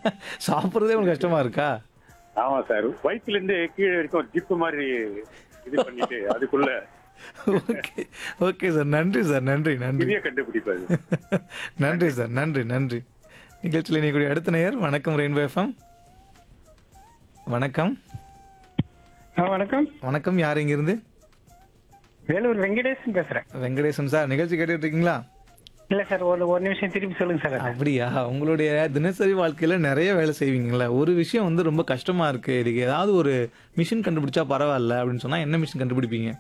சாப்பிட்றதே உங்களுக்கு கஷ்டமா இருக்கா ஆமா சார் வயிற்றுல இருந்து கீழே வரைக்கும் ஜிப்பு மாதிரி இது பண்ணிட்டு அதுக்குள்ள ஓகே ஓகே சார் நன்றி சார் நன்றி நன்றி பெரிய கண்டுபிடிப்பாரு நன்றி சார் நன்றி நன்றி நிகழ்ச்சியில் இணையக்கூடிய அடுத்த நேயர் வணக்கம் ரெயின்போ எஃப்எம் வணக்கம் ஆ, வணக்கம் வணக்கம் யார் இங்கிருந்து வேலூர் வெங்கடேசன் பேசுறேன் வெங்கடேசன் சார் நிகழ்ச்சி கேட்டுட்டு இருக்கீங்களா இல்ல சார் ஒரு ஒரு நிமிஷம் திருப்பி சொல்லுங்க சார் அப்படியா உங்களுடைய தினசரி வாழ்க்கையில நிறைய வேலை செய்வீங்கல்ல ஒரு விஷயம் வந்து ரொம்ப கஷ்டமா இருக்கு இதுக்கு ஏதாவது ஒரு மிஷின் கண்டுபிடிச்சா பரவாயில்ல அப்படின்னு சொன்னா என்ன மிஷின் கண்டுபிடிப்பீங்க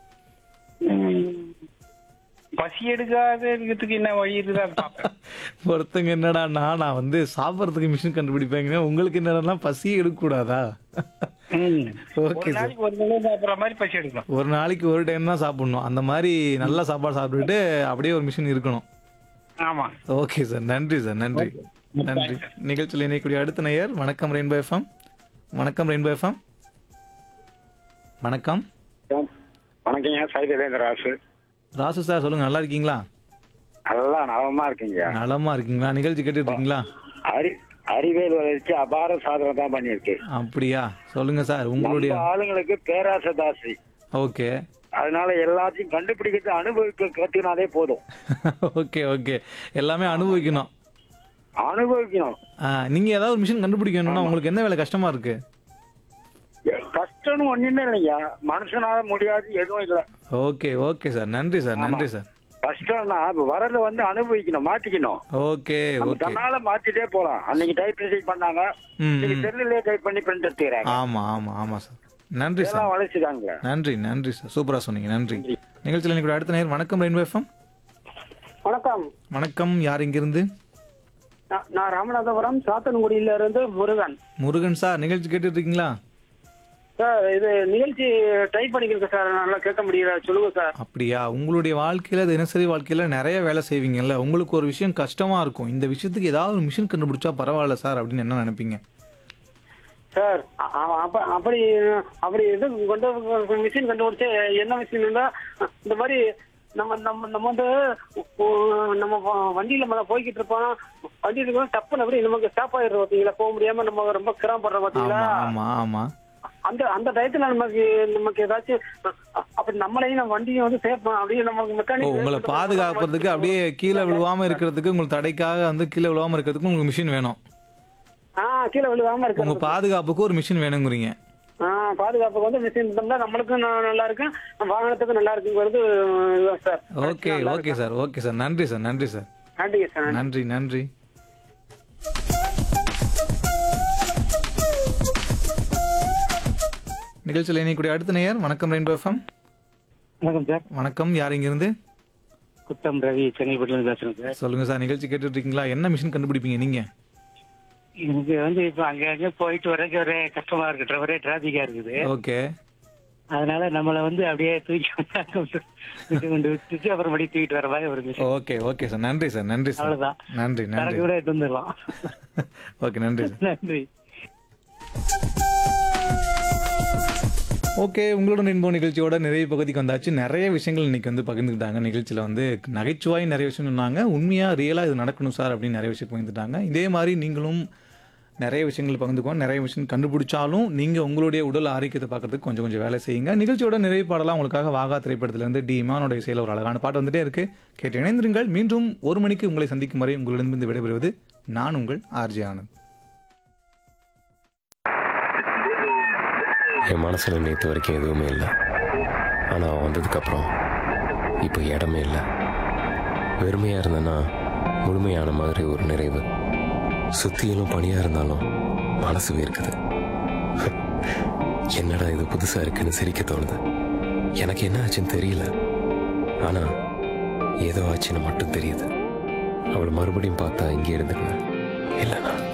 ம், பசி எடுக்காத இருக்கிறதுக்கு என்ன வழி இருக்குதா பாப்பேன் ஒருத்தங்க என்னடான்னா நான் வந்து சாப்பிட்றதுக்கு மிஷின் கண்டுபிடிப்பேங்க உங்களுக்கு என்னடா பசியே எடுக்கக்கூடாதா ம். ஓகே ஒரு சார் நாளைக்கு ஒரு தடவை சாப்பிடுற மாதிரி பசி எடுக்கும் ஒரு நாளைக்கு ஒரு டைம் தான் சாப்பிடணும் அந்த மாதிரி நல்ல சாப்பாடு சாப்பிட்டுட்டு அப்படியே ஒரு மிஷின் இருக்கணும் ஆமா ஓகே சார் நன்றி சார் நன்றி நன்றி நிகழ்ச்சியில் இணையக்கூடிய அடுத்த நேயர் வணக்கம் ரெயின்போ எஃப்எம் வணக்கம் ரெயின்போ எஃப்எம் வணக்கம் வணக்கங்க சைதவேந்திர ராசு ராசு சார் சொல்லுங்க நல்லா இருக்கீங்களா நல்லா நலமா இருக்கீங்க நலமா இருக்கீங்களா நிகழ்ச்சி கேட்டுட்டு இருக்கீங்களா அறி அறிவியல் வளர்ச்சி அபார சாதனை தான் பண்ணியிருக்கு அப்படியா சொல்லுங்க சார் உங்களுடைய நம்ம ஆளுங்களுக்கு பேராசை தாசி ஓகே அதனால எல்லாத்தையும் கண்டுபிடிக்கிறது அனுபவிக்க கத்துனாதே போதும் ஓகே ஓகே எல்லாமே அனுபவிக்கணும் அனுபவிக்கணும் ஆ, நீங்க ஏதாவது ஒரு மிஷின் கண்டுபிடிக்கணும்னா உங்களுக்கு என்ன வேலை கஷ்டமா இருக்கு கஷ்டம்னு ஒண்ணுமே இல்லையா மனுஷனால முடியாது எதுவும் இல்ல ஓகே ஓகே சார் நன்றி சார் நன்றி சார் கஷ்டம்னா வரத வந்து அனுபவிக்கணும் மாத்திக்கணும் ஓகே நம்ம ஓகே தன்னால மாத்திட்டே போலாம் அன்னைக்கு டைப் ரைட்டிங் பண்ணாங்க ம் இன்னைக்கு ம். செல்லுலயே டைப் பண்ணி பிரிண்ட் எடுத்துக்கிறாங்க ஆமா ஆமா ஆமா சார் நன்றி சார் இதெல்லாம் வளர்ச்சிதாங்க நன்றி நன்றி சார் சூப்பரா சொன்னீங்க நன்றி நிகழ்ச்சியில் இன்னைக்கு அடுத்த நேரம் வணக்கம் ரெயின்போ எஃப்எம் வணக்கம் வணக்கம் யார் இங்கிருந்து நான் நான் ராமநாதபுரம் சாத்தன்குடியில இருந்து முருகன் முருகன் சார் நிகழ்ச்சி கேட்டுட்டு இருக்கீங்களா சார் இது நிகழ்ச்சி டைப் பண்ணிக்கிறேன் சார் நல்லா கேட்க முடியல சொல்லுங்க சார் அப்படியா உங்களுடைய வாழ்க்கையில தினசரி வாழ்க்கையில நிறைய வேலை செய்வீங்கல்ல உங்களுக்கு ஒரு விஷயம் கஷ்டமா இருக்கும் இந்த விஷயத்துக்கு ஏதாவது ஒரு மிஷின் கண்டுபிடிச்சா பரவாயில்ல சார் அப்படின்னு என்ன நினைப்பீங்க சார் அ- அ- அப்ப அப்படி அப்படி இது கொண்டு மிஷின் கண்டுபிடிச்சு என்ன மிஷின் இருந்தா இந்த மாதிரி நம்ம நம்ம நம்ம வந்து உ- நம்ம வ- வண்டியில மேல போய்கிட்டு இருப்போம் வண்டி இருக்கும் டப்புன்னு அப்படி நமக்கு ஸ்டாப் ஆயிடுறோம் பாத்தீங்களா போக முடியாம நம்ம ரொம்ப சிரமப்படுறோம் ஆமா பாத்தீங்களா ஆமா ஆமா அந்த அந்த டயத்துல நமக்கு நமக்கு ஏதாச்சும் அ- அப்படி நம்மளையும் நம்ம வண்டியும் வந்து சேஃப் அப்படியே நமக்கு ஓ மெக்கானிக் உங்களை பாதுகாக்கிறதுக்கு அப்படியே கீழே விழுவாம இருக்கிறதுக்கு உங்களுக்கு தடைக்காக வந்து கீழே விழுவாம இருக்கிறதுக்கு உங்களுக்கு மிஷின் வேணும் ஆ கீழே விழுவாம உங்க இருக்கு பாதுகாப்புக்கு ஒரு மிஷின் வேணுங்கிறீங்க ஆ பாதுகாப்புக்கு வந்து மிஷின் இருந்தா நம்மளுக்கும் ந- நல்லா இருக்கும் வாகனத்துக்கும் நல்லா இருக்குங்கிறது இதுதான் sir okay okay sir okay sir நன்றி சார் நன்றி சார் நன்றிங்க சார் நன்றி நன்றி நிகழ்ச்சியில் இணையக்கூடிய அடுத்த நேயர் வணக்கம் ரெயின்போ எஃப்எம் வணக்கம் சார் வணக்கம் யார் இங்கிருந்து குத்தம் ரவி சென்னைப்பட்டில பேசுறேன் சார் சொல்லுங்க சார் நிகழ்ச்சி கேட்டுட்டு இருக்கீங்களா என்ன மிஷின் கண்டுபிடிப்பீங்க நீங்க எனக்கு வந்து இப்ப அங்க அங்க போயிட்டு வரக்கு ஒரே கஷ்டமா இருக்கு ஒரே டிராபிக்கா இருக்குது ஓகே அதனால நம்மள வந்து அப்படியே தூக்கி விட்டு கொண்டு விட்டுட்டு அப்புறம் மறுபடியும் தூக்கிட்டு வர மாதிரி ஒரு மிஷின் ஓகே ஓகே சார் நன்றி சார் நன்றி சார் அவ்வளவுதான். நன்றி நன்றி சரக்கு கூட எடுத்து வந்துடலாம் ஓகே நன்றி சார் நன்றி ஓகே உங்களோட இன்போ நிகழ்ச்சியோட நிறைய பகுதிக்கு வந்தாச்சு நிறைய விஷயங்கள் இன்னைக்கு வந்து பகிர்ந்துக்கிட்டாங்க நிகழ்ச்சியில் வந்து நகைச்சுவாய் நிறைய விஷயம் சொன்னாங்க உண்மையாக ரியலாக இது நடக்கணும் சார் அப்படின்னு நிறைய விஷயம் பகிர்ந்துட்டாங்க இதே மாதிரி நீங்களும் நிறைய விஷயங்கள் பகிர்ந்துக்குவோம் நிறைய விஷயம் கண்டுபிடிச்சாலும் நீங்கள் உங்களுடைய உடல் ஆரோக்கியத்தை பார்க்கறதுக்கு கொஞ்சம் கொஞ்சம் வேலை செய்யுங்க நிகழ்ச்சியோட நிறைய பாடலாம் உங்களுக்காக வாகா திரைப்படத்திலிருந்து டி இமானோட இசையில் ஒரு அழகான பாட்டு வந்துட்டே இருக்கு கேட்டு இணைந்திருங்கள் மீண்டும் ஒரு மணிக்கு உங்களை சந்திக்கும் வரை உங்களிடமிருந்து விடைபெறுவது நான் உங்கள் ஆர்ஜி ஆனந்த் என் மனசில் நேற்று வரைக்கும் எதுவுமே இல்லை ஆனால் அவன் வந்ததுக்கப்புறம் இப்போ இடமே இல்லை வெறுமையாக இருந்தேன்னா முழுமையான மாதிரி ஒரு நிறைவு சுத்தியிலும் பனியாக இருந்தாலும் மனசு வேர்க்குது என்னடா இது புதுசாக இருக்குன்னு சிரிக்க தோணுது எனக்கு என்ன ஆச்சுன்னு தெரியல ஆனால் ஏதோ ஆச்சுன்னு மட்டும் தெரியுது அவளை மறுபடியும் பார்த்தா இங்கே இருந்துக்குவேன் இல்லைண்ணா